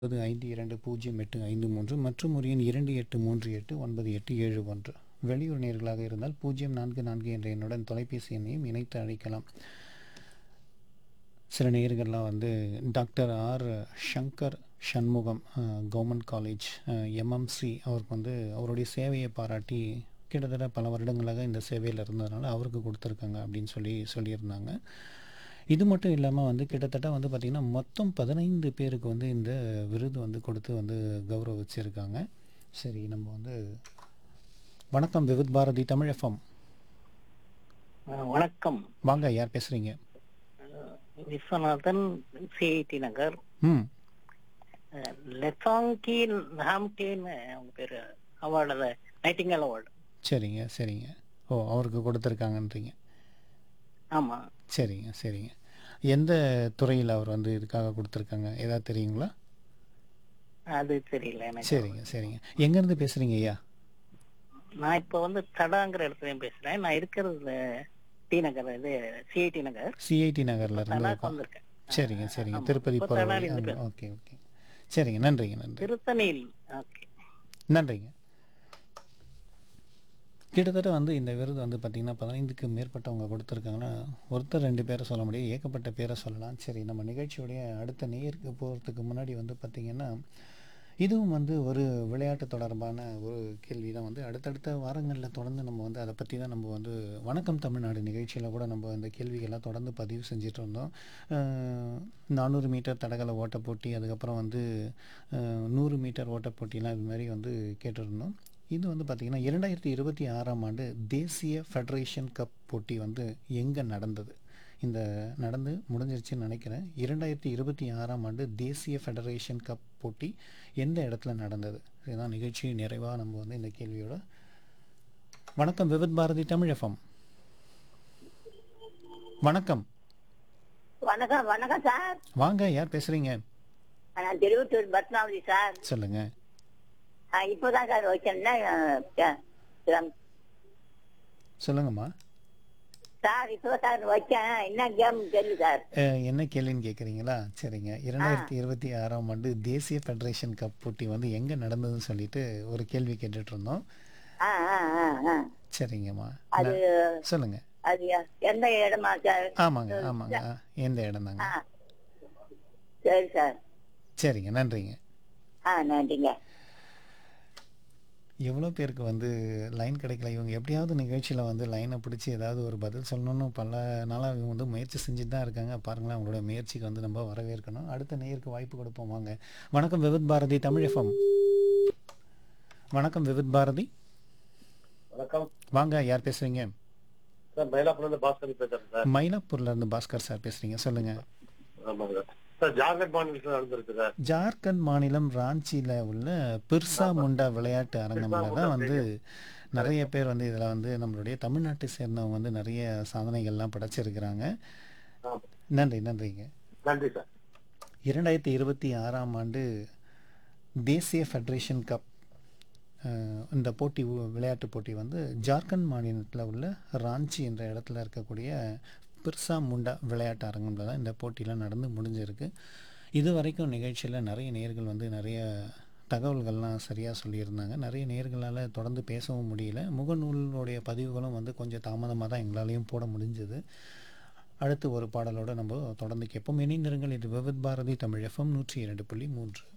ஒன்பது ஐந்து இரண்டு பூஜ்ஜியம் எட்டு ஐந்து மூன்று மற்றும் ஒரு எண் இரண்டு எட்டு மூன்று எட்டு ஒன்பது எட்டு ஏழு ஒன்று வெளியூர் நேர்களாக இருந்தால் பூஜ்ஜியம் நான்கு நான்கு என்ற எண்ணுடன் தொலைபேசி எண்ணையும் இணைத்து அழைக்கலாம் சில நேயர்கள்லாம் வந்து doctor R Shankar Shanmugam government college MMC அவருக்கு வந்து அவருடைய சேவையை பாராட்டி கிட்டத்தட்ட பல வருடங்களாக இந்த சேவையில் இருந்ததுனால அவருக்கு கொடுத்துருக்காங்க அப்படின்னு சொல்லி சொல்லியிருந்தாங்க இது மட்டும் இல்லாமல் வந்து கிட்டத்தட்ட வந்து பார்த்திங்கன்னா மொத்தம் பதினைந்து பேருக்கு வந்து இந்த விருது வந்து கொடுத்து வந்து கௌரவிச்சிருக்காங்க சரி நம்ம வந்து வணக்கம் விவித் பாரதி தமிழ் எஃப்எம் அஹ் வணக்கம் வாங்க யார் பேசுகிறீங்க விஸ்வநாதன் சிஐடி நகர் ம் அஹ் லெசாங்கி ஹாம்டேன் அவங்க பேரு அவார்டு நைட்டிங்கல் அவார்டு சரிங்க சரிங்க ஓ அவருக்கு கொடுத்துருக்காங்கன்றீங்க ஆமா சரிங்க சரிங்க எந்த துறையில் அவர் வந்து இதுக்காக கொடுத்துருக்காங்க ஏதாவது தெரியுங்களா அது தெரியல எனக்கு சரிங்க சரிங்க எங்கேருந்து பேசுகிறீங்க ஐயா நான் இப்ப வந்து தடாங்கிற இடத்துல பேசுறேன் நான் இருக்கிறது டி நகர் இது சிஐடி நகர் சிஐடி நகரில் இருந்து தடாக்கு இருக்கோம் வந்திருக்கேன் சரிங்க சரிங்க ஆமா. திருப்பதி இப்ப போகிற தடால வழி இருந்து ஆமா, ஓகே ஓகே சரிங்க நன்றிங்க நன்றி திருத்தணியில் ஓகே நன்றிங்க கிட்டத்தட்ட வந்து இந்த விருது வந்து பார்த்திங்கன்னா பதினைந்துக்கு மேற்பட்டவங்க கொடுத்துருக்காங்கன்னா ஒருத்தர் ரெண்டு பேரை சொல்ல முடியும் ஏகப்பட்ட பேரை சொல்லலாம் சரி நம்ம நிகழ்ச்சியுடைய அடுத்த நேருக்கு போகிறதுக்கு முன்னாடி வந்து பார்த்திங்கன்னா இதுவும் வந்து ஒரு விளையாட்டு தொடர்பான ஒரு கேள்வி தான் வந்து அடுத்தடுத்த வாரங்களில் தொடர்ந்து நம்ம வந்து அதை பற்றி தான் நம்ம வந்து வணக்கம் தமிழ்நாடு நிகழ்ச்சியில் கூட நம்ம அந்த கேள்விகள்லாம் தொடர்ந்து பதிவு செஞ்சுட்டு இருந்தோம் அஹ், நானூறு மீட்டர் தடகள ஓட்டப் போட்டி அதுக்கப்புறம் வந்து அஹ், நூறு மீட்டர் ஓட்டப் போட்டிலாம் இது மாதிரி வந்து கேட்டிருந்தோம் இது வந்து பார்த்திங்கன்னா இரண்டாயிரத்தி இருபத்தி ஆறாம் ஆண்டு தேசிய ஃபெடரேஷன் கப் போட்டி வந்து எங்கே நடந்தது இந்த நடந்து முடிஞ்சிருச்சுன்னு நினைக்கிறேன் இரண்டாயிரத்தி இருபத்தி ஆறாம் ஆண்டு தேசிய ஃபெடரேஷன் கப் போட்டி எந்த இடத்துல நடந்தது இதுதான் நிகழ்ச்சி நிறைவாக நம்ம வந்து இந்த கேள்வியோட வணக்கம் விவித் பாரதி தமிழ் எஃப்எம் வணக்கம் வணக்கம் வணக்கம் சார் வாங்க யார் பேசுறீங்க நான் திருவத்தூர் பத்மாவதி சார் சொல்லுங்க ஆ, இப்போதான் சார் வச்சேன் சொல்லுங்கம்மா சார் இப்போ சார் வச்சேன் என்ன கேம் தெரியல சார் அஹ், என்ன கேள்வின்னு கேட்குறீங்களா சரிங்க இரண்டாயிரத்தி இருபத்தி ஆறாம் ஆண்டு தேசிய ஃபெடரேஷன் கப் போட்டி வந்து எங்கே நடந்ததுன்னு சொல்லிட்டு ஒரு கேள்வி கேட்டுட்டு இருந்தோம் ஆ ஆ ஆ ஆ சரிங்கம்மா அது நான்- சொல்லுங்க அது எ- எந்த இடமா சார் ஆமாங்க ஆமாங்க ஆ, எந்த இடம் தாங்க ஆ சரி சார் சரிங்க நன்றிங்க ஆ நன்றிங்க எவ்வளோ பேருக்கு வந்து லைன் கிடைக்கல இவங்க எப்படியாவது நிகழ்ச்சியில் வந்து லைனை பிடிச்சி ஏதாவது ஒரு பதில் சொல்லணும்னு பல நாளாக இவங்க வந்து முயற்சி செஞ்சுட்டு தான் இருக்காங்க பாருங்களேன் அவங்களோட முயற்சிக்கு வந்து நம்ம வரவேற்கணும் அடுத்த நேயருக்கு வாய்ப்பு கொடுப்போம் வாங்க வணக்கம் விவித் பாரதி தமிழ் எஃப்எம் வணக்கம் விவித் பாரதி வணக்கம் வாங்க யார் பேசுறீங்க சார் மயிலாப்பூர்ல இருந்து பாஸ்கர் பேசுறேன் சார் மயிலாப்பூர்ல இருந்து பாஸ்கர் சார் பேசுறீங்க சொல்லுங்க ஆமாங்க சார் ஜார்க்கண்ட் மாநிலத்தில் நடந்திருக்கு சார் ஜார்க்கண்ட் மாநிலம் ராஞ்சியில் உள்ள பிர்சா முண்டா விளையாட்டு அரங்கம்ல தான் வந்து நிறைய பேர் வந்து இதில் வந்து நம்மளுடைய தமிழ்நாட்டை சேர்ந்தவங்க வந்து நிறைய சாதனைகள்லாம் படைச்சிருக்கிறாங்க ஆமா. நன்றி நன்றிங்க நன்றி சார் இரண்டாயிரத்தி இருபத்தி ஆறாம் ஆண்டு தேசிய ஃபெடரேஷன் கப் அஹ், இந்த போட்டி உ- விளையாட்டு போட்டி வந்து ஜார்க்கண்ட் மாநிலத்தில் உள்ள ராஞ்சி என்ற இடத்துல இருக்கக்கூடிய பிர்சா முண்டா விளையாட்டு அரங்கம்ல தான் இந்த போட்டிலாம் நடந்து முடிஞ்சிருக்கு இது வரைக்கும் நிகழ்ச்சியில் நிறைய நேர்கள் வந்து நிறைய தகவல்கள்லாம் சரியாக சொல்லியிருந்தாங்க நிறைய நேர்களால் தொடர்ந்து பேசவும் முடியல முகநூலுடைய பதிவுகளும் வந்து கொஞ்சம் தாமதமாக தான் எங்களாலையும் போட முடிஞ்சது அடுத்து ஒரு பாடலோடு நம்ம தொடர்ந்து கேட்போம் இணைந்திருங்கள் இது விவித் பாரதி தமிழ் எஃப்எம் நூற்றி இரண்டு புள்ளி மூன்று